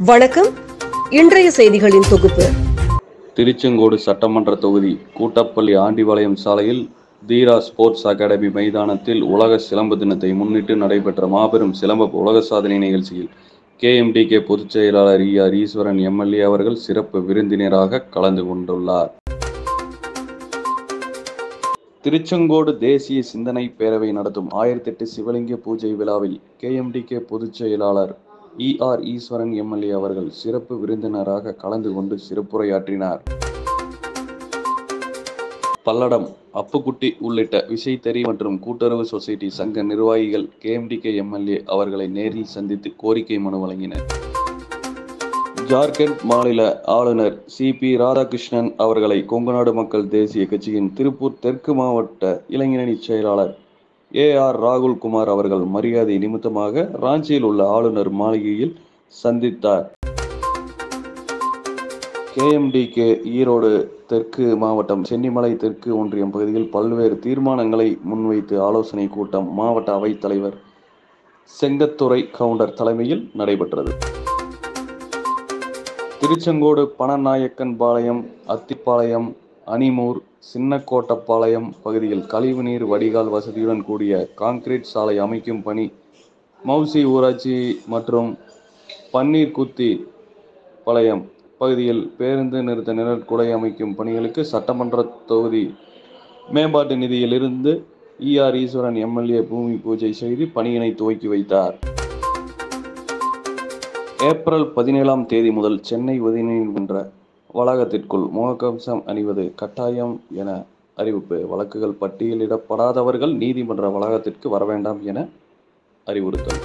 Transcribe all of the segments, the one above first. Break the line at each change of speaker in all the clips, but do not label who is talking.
வணக்கம் இன்றைய செய்திகளின் தொகுப்பு
திருச்செங்கோடு சட்டமன்ற தொகுதி கூட்டப்பள்ளி ஆண்டிபாளையம் சாலையில் தீரா ஸ்போர்ட்ஸ் அகாடமி மைதானத்தில் உலக சிலம்ப தினத்தை முன்னிட்டு நடைபெற்ற மாபெரும் சிலம்ப உலக சாதனை நிகழ்ச்சியில் கேஎம்டிகே பொதுச் செயலாளர் இ ஆர் ஈஸ்வரன் எம்எல்ஏ அவர்கள் சிறப்பு விருந்தினராக கலந்து கொண்டுள்ளார் திருச்செங்கோடு தேசிய சிந்தனை பேரவை நடத்தும் ஆயிரத்தி எட்டு சிவலிங்க பூஜை விழாவில் கேஎம்டிகே பொதுச் செயலாளர் இ ஆர் ஈஸ்வரன் எம்எல்ஏ அவர்கள் சிறப்பு விருந்தினராக கலந்து கொண்டு சிறப்புரையாற்றினார் பல்லடம் அப்புக்குட்டி உள்ளிட்ட விசைத்தறி மற்றும் கூட்டுறவு சொசைட்டி சங்க நிர்வாகிகள் கேஎம்டிகே எம்எல்ஏ அவர்களை நேரில் சந்தித்து கோரிக்கை மனு வழங்கினர் ஜார்க்கண்ட் மாநில ஆளுநர் சி பி ராதாகிருஷ்ணன் அவர்களை கொங்குநாடு மக்கள் தேசிய கட்சியின் திருப்பூர் தெற்கு மாவட்ட இளைஞரணி செயலாளர் ஏ ஆர் ராகுல் குமார் அவர்கள் மரியாதை நிமித்தமாக ராஞ்சியில் உள்ள ஆளுநர் மாளிகையில் சந்தித்தார் கேஎம்டிகே ஈரோடு தெற்கு மாவட்டம் சென்னிமலை தெற்கு ஒன்றியம் பகுதியில் பல்வேறு தீர்மானங்களை முன்வைத்து ஆலோசனை கூட்டம் மாவட்ட அவைத் தலைவர் செங்கத்துறை கவுண்டர் தலைமையில் நடைபெற்றது திருச்செங்கோடு பணநாயக்கன் பாளையம் அத்திப்பாளையம் அணிமூர் சின்னக்கோட்டப்பாளையம் பகுதியில் கழிவுநீர் வடிகால் வசதியுடன் கூடிய கான்கிரீட் சாலை அமைக்கும் பணி மௌசி ஊராட்சி மற்றும் பன்னீர் குத்தி பாளையம் பகுதியில் பேருந்து நிறுத்த நிழற்குடை அமைக்கும் பணிகளுக்கு சட்டமன்ற தொகுதி மேம்பாட்டு நிதியிலிருந்து இ ஆர் ஈஸ்வரன் எம்எல்ஏ பூமி பூஜை செய்து பணியினை துவக்கி வைத்தார் ஏப்ரல் பதினேழாம் தேதி முதல் சென்னை உயர்நீதிமன்ற வளாகத்திற்குள் முகக்கவசம் அணிவது கட்டாயம் என அறிவிப்பு வழக்குகள் பட்டியலிடப்படாதவர்கள் நீதிமன்ற வளாகத்திற்கு வர வேண்டாம் என அறிவுறுத்தல்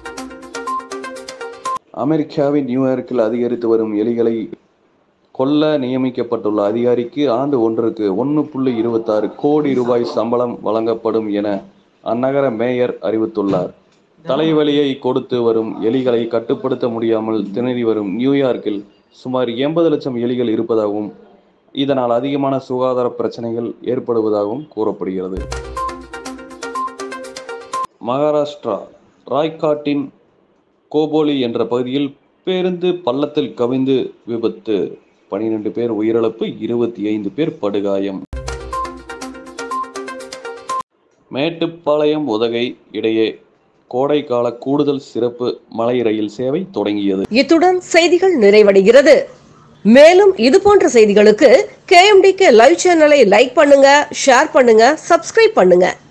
அமெரிக்காவின் நியூயார்க்கில் அதிகரித்து வரும் எலிகளை கொல்ல நியமிக்கப்பட்டுள்ள அதிகாரிக்கு ஆண்டு ஒன்றுக்கு ஒன்று புள்ளி இருபத்தாறு கோடி ரூபாய் சம்பளம் வழங்கப்படும் என அந்நகர மேயர் அறிவித்துள்ளார் தலைவலியை கொடுத்து வரும் எலிகளை கட்டுப்படுத்த முடியாமல் திணறி வரும் நியூயார்க்கில் சுமார் எண்பது லட்சம் எலிகள் இருப்பதாகவும் இதனால் அதிகமான சுகாதார பிரச்சனைகள் ஏற்படுவதாகவும் கூறப்படுகிறது மகாராஷ்டிரா ராய்காட்டின் கோபோலி என்ற பகுதியில் பேருந்து பள்ளத்தில் கவிழ்ந்து விபத்து பனிரெண்டு பேர் உயிரிழப்பு இருபத்தி ஐந்து பேர் படுகாயம் மேட்டுப்பாளையம் உதகை இடையே கோடைக்கால கூடுதல் சிறப்பு மலை ரயில் சேவை தொடங்கியது
இத்துடன் செய்திகள் நிறைவடைகிறது மேலும் இது போன்ற செய்திகளுக்கு கேஎம்டிகே லைவ் சேனலை லைக் பண்ணுங்க ஷேர் பண்ணுங்க சப்ஸ்கிரைப் பண்ணுங்க